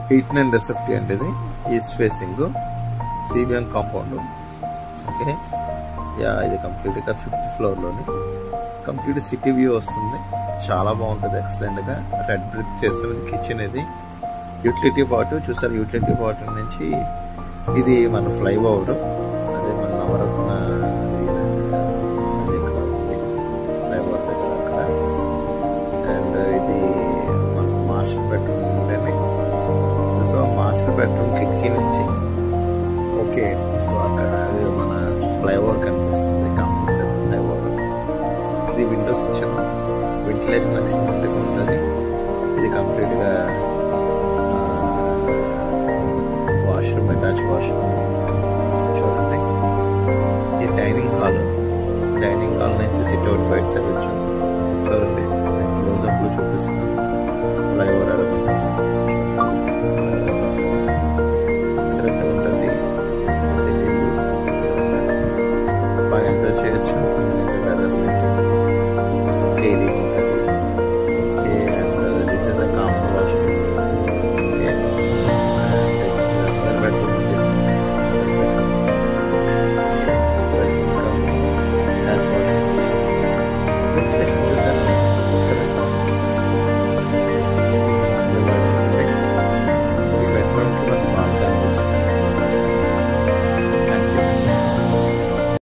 eight nine రెసిప్టీ అంటే ఇది east facing CBM compound okay yeah ఇది కంప్లీట్గా ఫిఫ్త్ ఫ్లోర్లోని కంప్లీట్ సిటీ వ్యూ వస్తుంది చాలా బాగుంటుంది ఎక్సలెంట్గా రెడ్ బ్రిక్ చేస్తుంది కిచెన్ ఇది యూటిలిటీ పార్ట్ చూసారు యూటిలిటీ పార్ట్ నుంచి ఇది మన ఫ్లైఓవర్ అదే మన నవరత్న అది అది ఇక్కడ ఉంది ఫ్లైఓవర్ దగ్గర అక్కడ అండ్ ఇది మన మాస్టర్ బెడ్రూమ్ ఉండేనే సో మాస్టర్ బెడ్రూమ్ కిటికీ నుంచి ఓకే అక్కడ అది మన ఫ్లైఓవర్ కనిపిస్తుంది కంపల్సరీ ఫ్లైఓవర్ త్రీ విండోస్ ఇచ్చాను వెంటిలేషన్ ఎక్సలెంట్గా ఉంటుంది ఇది కంప్లీట్గా వాష్రూమ్ అటాచ్ వాష్రూమ్ చూడండి ఈ డైనింగ్ హాల్ డైనింగ్ హాల్ నుంచి సిట్ అవుట్ బయట సైడ్ వచ్చాం చూడండి నేను క్లోజప్లో చూపిస్తున్నాను ఫ్లైఓవర్ ఎక్సలెంట్ ఉంటుంది సిటీ ఎక్సలెంట్ బాగా ఎంజాయ్ చేయొచ్చు వెదర్